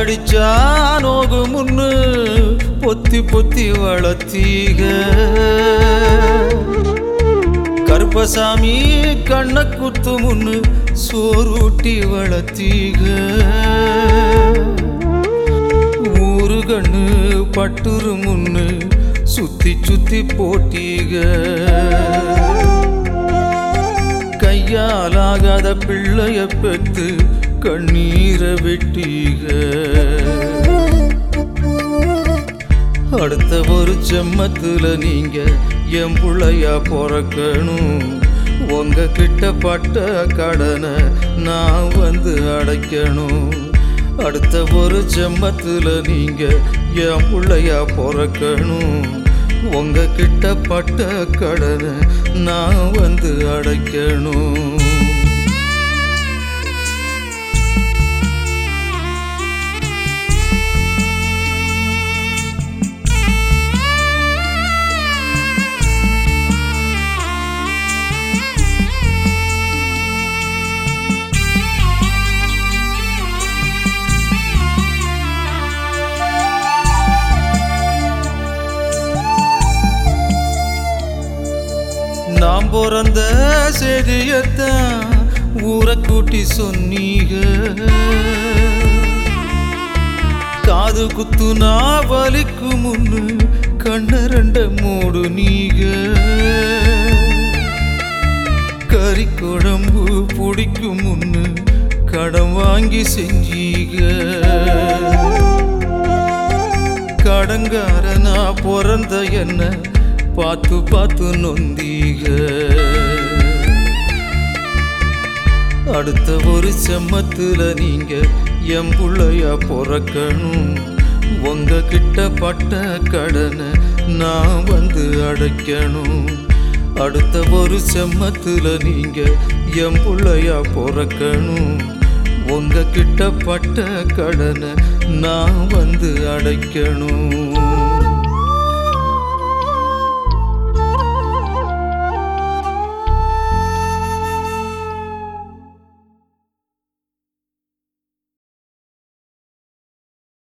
கடிச்சா நோகு முன்னு பொத்தி பொத்தி வளர்த்தீக கருப்பசாமி கண்ண குத்து முன்னு சோறூட்டி வளர்த்தீக ஊரு கண்ணு பட்டுரு முன்னு சுத்தி சுத்தி போட்டீக கையாலாகாத பிள்ளைய பெத்து கண்ணீரை வெட்டீக அடுத்த ஒரு செம்மத்துல நீங்க என் புள்ளையா பிறக்கணும் உங்க கிட்ட பட்ட கடனை நான் வந்து அடைக்கணும் அடுத்த ஒரு செம்மத்துல நீங்க என் புள்ளையா பிறக்கணும் உங்க கிட்ட பட்ட கடனை நான் வந்து அடைக்கணும் நாம் பிறந்த செய்தியத்தான் ஊரை கூட்டி சொன்னீக காது குத்துனா வலிக்கு முன்னு கண்ண ரெண்ட மூடு நீக கறி குழம்பு பிடிக்கும் முன்னு கடன் வாங்கி செஞ்சீக கடங்காரனா பிறந்த என்ன பார்த்து பார்த்து நொந்தீக அடுத்த ஒரு செம்மத்துல நீங்க என் புள்ளையா பிறக்கணும் உங்க கிட்ட பட்ட கடனை நான் வந்து அடைக்கணும் அடுத்த ஒரு செம்மத்துல நீங்க என் புள்ளையா பிறக்கணும் உங்க கிட்ட பட்ட கடனை நான் வந்து அடைக்கணும்